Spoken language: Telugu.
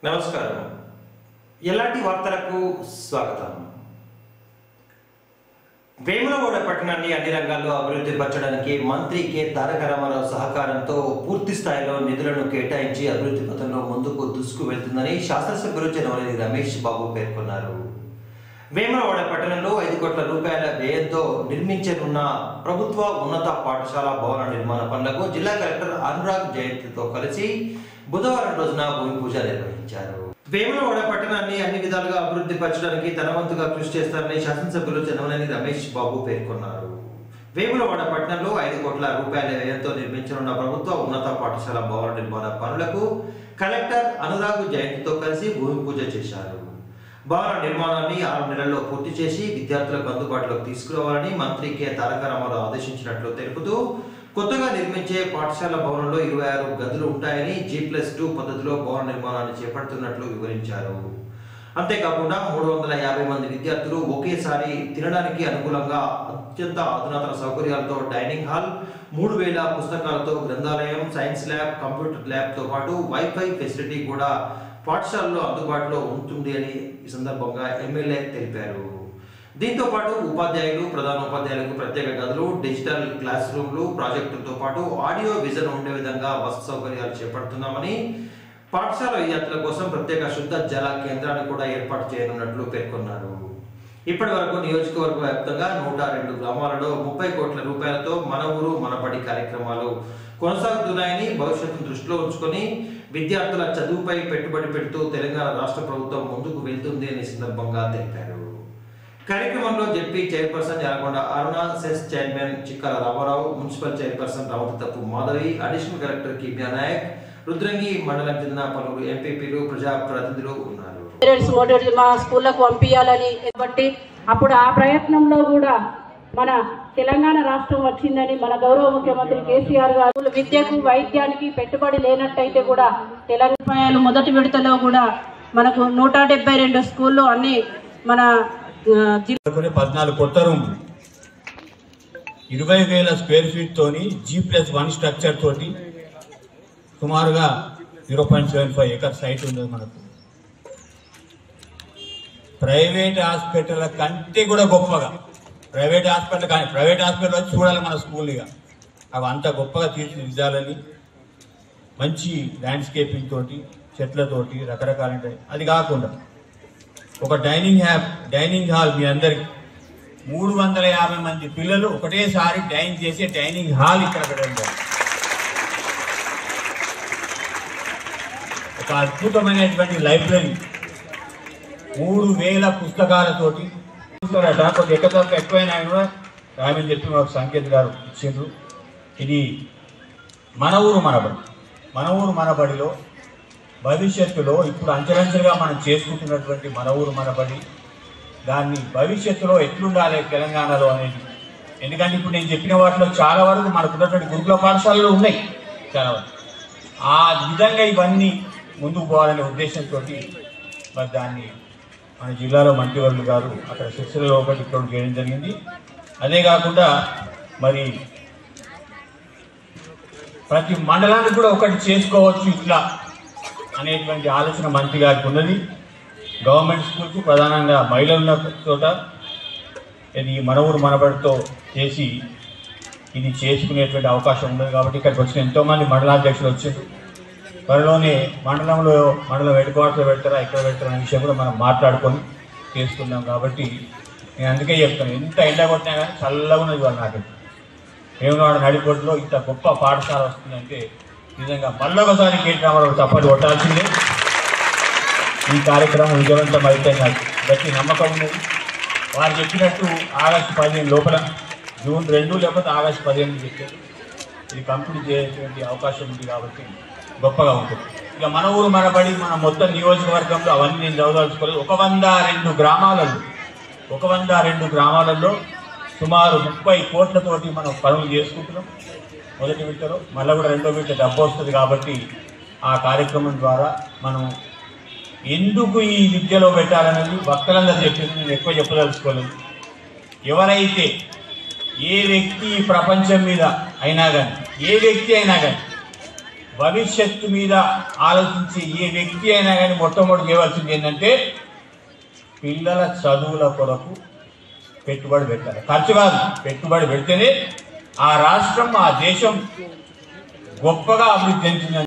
నమస్కారం ఎలాంటి వార్తలకు స్వాగతం వేములవాడ పట్టణాన్ని అన్ని రంగాల్లో అభివృద్ధి పరచడానికి మంత్రి కె తారక రామారావు సహకారంతో పూర్తి స్థాయిలో నిధులను కేటాయించి అభివృద్ధి పథంలో ముందుకు దూసుకు వెళ్తుందని శాసనసభ్యులు జనవరి రమేష్ బాబు పేర్కొన్నారు వేములవాడ పట్టణంలో ఐదు కోట్ల రూపాయల వ్యయంతో నిర్మించనున్న ప్రభుత్వ ఉన్నత పాఠశాల భవన నిర్మాణ పనులకు జిల్లా కలెక్టర్ అనురాగ్ జయంతితో కలిసి బుధవారం రోజున భూమి పూజ నిర్వహించారు వేములవాడ పట్టణాన్ని అన్ని విధాలుగా అభివృద్ధి పరచడానికి తన వంతుగా కృషి చేస్తారని శాసనసభ్యులు జనవనేని రమేష్ బాబు పేర్కొన్నారు వేములవాడ పట్టణంలో ఐదు కోట్ల రూపాయల వ్యయంతో నిర్మించనున్న ప్రభుత్వ ఉన్నత పాఠశాల భవన నిర్మాణ పనులకు కలెక్టర్ అనురాగ్ జయంతితో కలిసి భూమి పూజ చేశారు భవన నిర్మాణాన్ని ఆరు నెలల్లో పూర్తి చేసి విద్యార్థులకు అందుబాటులోకి తీసుకురావాలని మంత్రి కె తారక రామారావు ఆదేశించినట్లు తెలుపుతూ కొత్తగా నిర్మించే పాఠశాల భవనంలో ఇరవై ఆరు గదులు ఉంటాయని జీ ప్లస్ టూ పద్ధతిలో భవన నిర్మాణాన్ని చేపడుతున్నట్లు వివరించారు అంతేకాకుండా మూడు వందల యాభై మంది విద్యార్థులు ఒకేసారి తినడానికి అనుకూలంగా అత్యంత అధునాతన సౌకర్యాలతో డైనింగ్ హాల్ మూడు వేల పుస్తకాలతో గ్రంథాలయం సైన్స్ ల్యాబ్ కంప్యూటర్ ల్యాబ్తో పాటు వైఫై ఫెసిలిటీ కూడా పాఠశాలలో అందుబాటులో ఉంటుంది అని ఈ సందర్భంగా ఎమ్మెల్యే తెలిపారు దీంతో పాటు ఉపాధ్యాయులు ప్రధాన ఉపాధ్యాయులకు ప్రత్యేక గదులు డిజిటల్ క్లాస్ రూమ్లు ప్రాజెక్టులతో పాటు ఆడియో విజన్ ఉండే విధంగా వసతి సౌకర్యాలు చేపడుతున్నామని పాఠశాల విద్యార్థుల కోసం ప్రత్యేక శుద్ధ జల కేంద్రాన్ని కూడా ఏర్పాటు చేయనున్నట్లు పేర్కొన్నారు ఇప్పటి వరకు నియోజకవర్గ వ్యాప్తంగా నూట రెండు గ్రామాలలో ముప్పై కోట్ల రూపాయలతో మన ఊరు మన బడి కార్యక్రమాలు కొనసాగుతున్నాయని భవిష్యత్తును దృష్టిలో ఉంచుకొని విద్యార్థుల చదువుపై పెట్టుబడి పెడుతూ తెలంగాణ రాష్ట్ర ప్రభుత్వం ముందుకు వెళ్తుంది అని సందర్భంగా తెలిపారు కార్యక్రమంలో ZP chairperson Yalakonda Aruna CESS chairman Chikkala Ramarao municipal chairperson Ramatathapu Madhavi additional collector Kimya Nayak Rudrangi మండలం చెందిన పలువురు ఎంపీపీలు ప్రజాప్రతినిధులు ఉన్నారు పేరెంట్స్ మోటివేట్ మా స్కూళ్ళకు పంపించాలని బట్టి అప్పుడు ఆ ప్రయత్నంలో కూడా మన తెలంగాణ రాష్ట్రం వచ్చిందని మన గౌరవ ముఖ్యమంత్రి కేసీఆర్ గారు విద్యకు వైద్యానికి పెట్టుబడి లేనట్టయితే కూడా తెలంగాణ మొదటి విడతలో కూడా మనకు నూట డెబ్బై రెండు స్కూళ్ళు అన్ని మన ఆ, జిల్లా కొన్ని పద్నాలుగు కొత్త రూమ్లు ఇరవై వేల స్క్వేర్ ఫీట్ తోని జీ ప్లస్ వన్ స్ట్రక్చర్ తోటి సుమారుగా zero point seven five acre site ఉంది మనకు ప్రైవేట్ హాస్పిటల్ కంటే కూడా గొప్పగా ప్రైవేట్ హాస్పిటల్ కానీ ప్రైవేట్ హాస్పిటల్ వచ్చి చూడాలి మన స్కూల్ ఇక అవి అంత గొప్పగా తీర్చిదిద్దాలని మంచి ల్యాండ్స్కేపింగ్ తోటి చెట్లతోటి రకరకాల అది కాకుండా ఒక డైనింగ్ హ్యాప్ డైనింగ్ హాల్ మీ అందరికి మూడు వందల యాభై మంది పిల్లలు ఒకటేసారి డైన్ చేసే డైనింగ్ హాల్ ఇక్కడ పెట్టడం జరిగింది. ఒక అద్భుతమైనటువంటి లైబ్రరీ మూడు వేల పుస్తకాలతోటి చూస్తారట కొద్ది ఎక్కడ ఎక్కువైనా కూడా రామని చెప్పి మాకు సంకేత్ గారు ఇచ్చిండ్రు ఇది మన ఊరు మనబడి మన ఊరు మనబడిలో భవిష్యత్తులో ఇప్పుడు అంచెలంచెలుగా మనం చేసుకుంటున్నటువంటి మన ఊరు మనబడి దాన్ని భవిష్యత్తులో ఎట్లుండాలి తెలంగాణలో అనేది ఎందుకంటే ఇప్పుడు నేను చెప్పిన వాటిలో చాలా వరకు మనకున్నటువంటి గురుకుల పాఠశాలలు ఉన్నాయి చాలా వరకు ఆ విధంగా ఇవన్నీ ముందుకు పోవాలనే ఉద్దేశంతో మరి దాన్ని మన జిల్లాలో మంత్రివర్యులు గారు అక్కడ శిక్షణలో ఒకటి ఇక్కడ చేయడం జరిగింది అదే కాకుండా మరి ప్రతి మండలానికి కూడా ఒకటి చేసుకోవచ్చు ఇట్లా అనేటువంటి ఆలోచన మంత్రి గారికి ఉన్నది గవర్నమెంట్ స్కూల్స్ ప్రధానంగా మహిళలు ఉన్న చోట ఇది మన ఊరు మనబడితో చేసి ఇది చేసుకునేటువంటి అవకాశం ఉన్నది కాబట్టి ఇక్కడికి వచ్చిన ఎంతోమంది మండలాధ్యక్షులు వచ్చారు త్వరలోనే మండలంలో మండలం హెడ్ క్వార్టర్లో పెడతారా ఇక్కడ పెడతారా అనే విషయం కూడా మనం మాట్లాడుకొని చేసుకుందాం కాబట్టి నేను అందుకే చెప్తాను ఎంత ఎండ కొట్టినా కానీ చల్లగా ఉన్నది వాళ్ళు నాకు వేమనాడు నడిపొట్టులో ఇంత గొప్ప పాఠశాల వస్తుందంటే నిజంగా మళ్ళొకసారి కేటీ రామారావు తప్పని కొట్టాల్సిందే ఈ కార్యక్రమం విజయవంతం అయితే నాకు గట్టి నమ్మకం ఉన్నది వారు చెప్పినట్టు ఆగస్టు పదిహేను లోపల జూన్ రెండు లేకపోతే ఆగస్టు పదిహేను చెప్పారు ఇది కంప్లీట్ చేసేటువంటి అవకాశం ఉంది కాబట్టి గొప్పగా ఉంటుంది ఇక మన ఊరు మనబడి మన మొత్తం నియోజకవర్గంలో అవన్నీ నేను చదవదలుచుకోలేదు ఒక వంద రెండు గ్రామాలలో ఒక వంద రెండు గ్రామాలలో సుమారు ముప్పై కోట్లతోటి మనం పనులు చేసుకుంటున్నాం మొదటి విడతలో మళ్ళీ కూడా రెండో విడత డబ్బు వస్తుంది కాబట్టి ఆ కార్యక్రమం ద్వారా మనం ఎందుకు ఈ విద్యలో పెట్టాలనేది భక్తులందరూ చెప్పింది నేను ఎక్కువ చెప్పదలుచుకోలేదు ఎవరైతే ఏ వ్యక్తి ఈ ప్రపంచం మీద అయినా కానీ ఏ వ్యక్తి అయినా కానీ భవిష్యత్తు మీద ఆలోచించి ఏ వ్యక్తి అయినా కానీ మొట్టమొదటి చేయవలసింది ఏంటంటే పిల్లల చదువుల కొరకు పెట్టుబడి పెట్టాలి ఖర్చు కాదు పెట్టుబడి పెడితేనే ఆ రాష్ట్రం ఆ దేశం గొప్పగా అభివృద్ధి చెందుతుంది